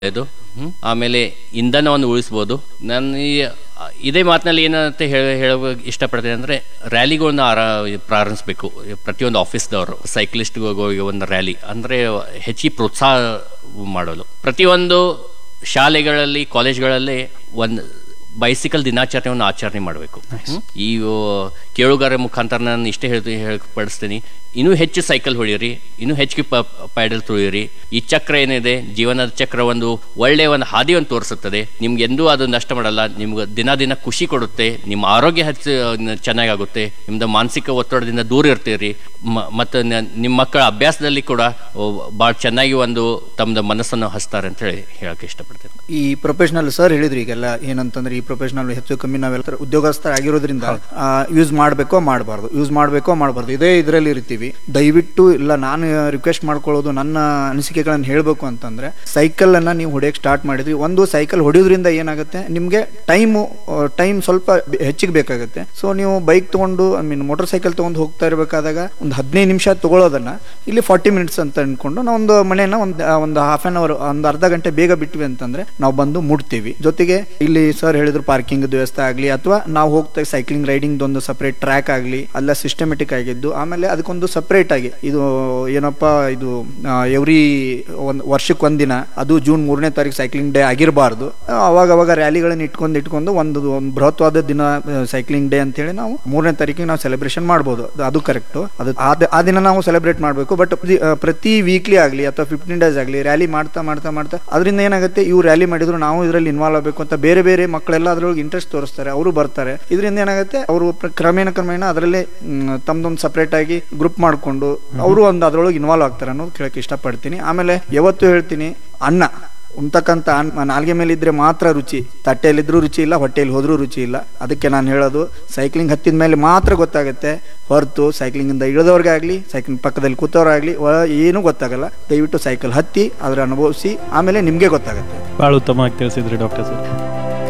ಇದು ಹ್ಮ್. ಆಮೇಲೆ ಇಂಧನವನ್ನು ಉಳಿಸ್ಬೋದು ನಾನು ಈ ಇದೇ ಮಾತಿನಲ್ಲಿ ಏನಂತ ಹೇಳ ಹೇಳ ಇಷ್ಟಪಡ್ತೇನೆ ಅಂದರೆ ರ್ಯಾಲಿಗಳನ್ನ ಆರ ಪ್ರಾರಂಭಿಸಬೇಕು ಪ್ರತಿಯೊಂದು ಆಫೀಸ್ದವರು ಸೈಕ್ಲಿಸ್ಟ್ಗಳಿಗೆ ಒಂದು ರ್ಯಾಲಿ ಅಂದರೆ ಹೆಚ್ಚಿಗೆ ಪ್ರೋತ್ಸಾಹ ಮಾಡಲು ಪ್ರತಿಯೊಂದು ಶಾಲೆಗಳಲ್ಲಿ ಕಾಲೇಜ್ಗಳಲ್ಲಿ ಒಂದು ಬೈಸಿಕಲ್ ದಿನಾಚರಣೆಯನ್ನು ಆಚರಣೆ ಮಾಡಬೇಕು ಈ ಆ, ಕೇಳುಗರ ಮುಖಾಂತರ ನಾನು ಇಷ್ಟೇ ಹೇಳ್ತೀನಿ ಹೇಳ್ಪಡಿಸ್ತೀನಿ ಇನ್ನೂ ಹೆಚ್ಚು ಸೈಕಲ್ ಹೊಡಿಯಿರಿ ಇನ್ನೂ ಹೆಚ್ಚಿಗೆ ಪ ಪ್ಯಾಡಲ್ ತುಳಿಯಿರಿ ಈ ಚಕ್ರ ಏನಿದೆ ಜೀವನದ ಚಕ್ರ ಒಂದು ಒಳ್ಳೆಯ ಒಂದು ಹಾದಿಯನ್ನು ತೋರಿಸುತ್ತದೆ ನಿಮ್ಗೆ ಎಂದೂ ಅದು ನಷ್ಟ ಮಾಡಲ್ಲ ನಿಮ್ಗೆ ದಿನ ದಿನ ಖುಷಿ ಕೊಡುತ್ತೆ ನಿಮ್ಮ ಆರೋಗ್ಯ ಹೆಚ್ಚು ಚೆನ್ನಾಗಾಗುತ್ತೆ ನಿಮ್ದು ಮಾನಸಿಕ ಒತ್ತಡದಿಂದ ದೂರ ಇರ್ತೀರಿ ಮ- ಮತ್ತು ನ- ನಿಮ್ಮ ಮಕ್ಕಳ ಅಭ್ಯಾಸದಲ್ಲಿ ಕೂಡ ಭಾಳ ಚೆನ್ನಾಗಿ ಒಂದು ತಮ್ಮದು ಮನಸ್ಸನ್ನು ಹಚ್ತಾರೆ ಅಂತ ಹೇಳಿ ಹೇಳಕ್ಕೆ ಇಷ್ಟಪಡ್ತೇನೆ ಈ ಪ್ರೊಫೆಷನಲ್ ಸರ್ ಹೇಳಿದ್ರು ಈಗೆಲ್ಲ ಏನಂತಂದ್ರೆ ಈ ಪ್ರೊಫೆಷನಲ್ ಹೆಚ್ಚು ಕಮ್ಮಿ ನಾವೆಲ್ಲ ಉದ್ಯೋಗಸ್ಥ ಆಗಿರೋದ್ರಿಂದ ಯೂಸ್ ಮಾಡಬೇಕೋ ಮಾಡಬಾರ್ದು ಯೂಸ್ ಮಾಡಬೇಕೋ ಮಾಡಬಾರ್ದು ಇದೇ ಇದರಲ್ಲಿ ಇರ್ತೀವಿ ದಯವಿಟ್ಟು ಇಲ್ಲ ನಾನು ರಿಕ್ವೆಸ್ಟ್ ಮಾಡ್ಕೊಳ್ಳೋದು ನನ್ನ ಅನಿಸಿಕೆಗಳನ್ನು ಹೇಳಬೇಕು ಅಂತಂದ್ರೆ ಸೈಕಲ್ ಅನ್ನ ನೀವು ಹೊಡೆಯಕ್ಕೆ ಸ್ಟಾರ್ಟ್ ಮಾಡಿದ್ರಿ ಒಂದು ಸೈಕಲ್ ಹೊಡೆಯೋದ್ರಿಂದ ಏನಾಗುತ್ತೆ ನಿಮಗೆ ಟೈಮು ಟೈಮ್ ಸ್ವಲ್ಪ ಬೆ- ಹೆಚ್ಚಿಗೆ ಬೇಕಾಗುತ್ತೆ ಸೊ ನೀವು ಬೈಕ್ ತಗೊಂಡು ಐ ಮೀನ್ ಮೋಟರ್ ಸೈಕಲ್ ತಗೊಂಡು ಹೋಗ್ತಾ ಇರಬೇಕಾದಾಗ ಒಂದು ಹದಿನೈದು ನಿಮಿಷ ತಗೊಳ್ಳೋದನ್ನ ಇಲ್ಲಿ ಫಾರ್ಟಿ ಮಿನಿಟ್ಸ್ ಅಂತ ಅನ್ಕೊಂಡು ನಾವು ಒಂದು ಮನೆಯನ್ನ ಒಂದು ಒಂದು ಹಾಫ್ ಆನ್ ಅವರ್ ಒಂದು ಅರ್ಧ ಗಂಟೆ ಬೇಗ ಬಿಟ್ವಿ ಅಂತಂದ್ರೆ ನಾವು ಬಂದು ಮುಟ್ತೀವಿ ಜೊತೆಗೆ ಇಲ್ಲಿ ಸರ್ ಹೇಳಿದ್ರು ಪಾರ್ಕಿಂಗ್ ವ್ಯವಸ್ಥೆ ಆಗಲಿ ಅಥವಾ ನಾವು ಹೋಗ್ತಾ ಸೈಕ್ಲಿಂಗ್ ರೈಡಿಂಗ್ ಒಂದು ಸಪರೇಟ್ ಟ್ರ್ಯಾಕ್ ಆಗಲಿ ಅಲ್ಲ ಸಿಸ್ಟಮೆಟಿಕ್ ಆಗಿದ್ದು ಆಮೇಲೆ ಅದಕ್ಕೊಂದು ಸಪರೇಟ್ ಆಗಿ ಇದು ಏನಪ್ಪ ಇದು ಎವ್ರಿ ಒಂದು ವರ್ಷಕ್ಕೆ ಒಂದಿನ ಅದು ಜೂನ್ ಮೂರನೇ ತಾರೀಕು ಸೈಕ್ಲಿಂಗ್ ಡೇ ಆಗಿರಬಾರ್ದು ಅವಾಗ ಅವಾಗ ರ್ಯಾಲಿಗಳನ್ನ ಇಟ್ಕೊಂಡು ಇಟ್ಕೊಂಡು ಒಂದು ಒಂದು ಬೃಹತ್ವಾದ ದಿನ ಸೈಕ್ಲಿಂಗ್ ಡೇ ಅಂತೇಳಿ ನಾವು ಮೂರನೇ ತಾರೀಕಿಗೆ ನಾವು ಸೆಲೆಬ್ರೇಷನ್ ಮಾಡ್ಬೋದು ಅದು- ಅದು ಕರೆಕ್ಟ್ ಅದು ಆ ದ- ಆ ದಿನ ನಾವು ಸೆಲೆಬ್ರೇಟ್ ಮಾಡಬೇಕು ಬಟ್ ಪ್ರತಿ ವೀಕ್ಲಿ ಆಗಲಿ ಅಥವಾ ಫಿಫ್ಟೀನ್ ಡೇಸ್ ಆಗಲಿ ರ್ಯಾಲಿ ಮಾಡ್ತಾ ಮಾಡ್ತಾ ಮಾಡ್ತಾ ಅದರಿಂದ ಏನಾಗುತ್ತೆ ಇವ್ರು ರ್ಯಾಲಿ ಮಾಡಿದ್ರು ನಾವು ಇದರಲ್ಲಿ ಇನ್ವಾಲ್ವ್ ಆಗಬೇಕು ಅಂತ ಬೇರೆ ಬೇರೆ ಮಕ್ಕಳೆಲ್ಲ ಅದ್ರೊಳಗೆ ಇಂಟ್ರೆಸ್ಟ್ ತೋರಿಸ್ತಾರೆ ಅವರು ಬರ್ತಾರೆ ಇದರಿಂದ ಏನಾಗುತ್ತೆ ಅವರು ಪ್ರ- ಕ್ರಮೇಣ ಕ್ರಮೇಣ ಅದರಲ್ಲೇ ಮ್, ತಮ್ದೊಂದು ಸಪ್ರೇಟ್ ಆಗಿ ಗ್ರೂಪ್ ಮಾಡಿಕೊಂಡು ಅವರು ಒಂದು ಅದ್ರೊಳಗೆ ಇನ್ವಾಲ್ವ್ ಆಗ್ತಾರೆ ಅನ್ನೋದು ಕೇಳಕ್ಕೆ ಇಷ್ಟಪಡ್ತೀನಿ ಆಮೇಲೆ ಯಾವತ್ತೂ ಹೇಳ್ತೀನಿ ಅನ್ನ ಉಣ್ತಕ್ಕಂಥ ಅನ್ನ ನಾಲ್ಗೆ ಮೇಲೆ ಇದ್ರೆ ಮಾತ್ರ ರುಚಿ ತಟ್ಟೆಯಲ್ಲಿದ್ರೂ ರುಚಿ ಇಲ್ಲ ಹೊಟ್ಟೆಯಲ್ಲಿ ಹೋದ್ರೂ ರುಚಿ ಇಲ್ಲ ಅದಕ್ಕೆ ನಾನು ಹೇಳೋದು ಸೈಕ್ಲಿಂಗ್ ಹತ್ತಿದ ಮೇಲೆ ಮಾತ್ರ ಗೊತ್ತಾಗುತ್ತೆ ಹೊರತು ಸೈಕ್ಲಿಂಗಿಂದ ಇಳಿದವ್ರಿಗಾಗಲಿ ಸೈಕ್ಲಿಂಗ್ ಪಕ್ಕದಲ್ಲಿ ಕೂತವ್ರಾಗಲಿ ಏನೂ ಗೊತ್ತಾಗಲ್ಲ ದಯವಿಟ್ಟು ಸೈಕಲ್ ಹತ್ತಿ ಅದರ ಅನುಭವಿಸಿ ಆಮೇಲೆ ನಿಮಗೆ ಗೊತ್ತಾಗುತ್ತೆ ಭಾಳ ಉತ್ತಮವಾಗಿ ತಿಳಿಸಿದ್ರಿ ಡಾಕ್ಟರ್ ಸರ್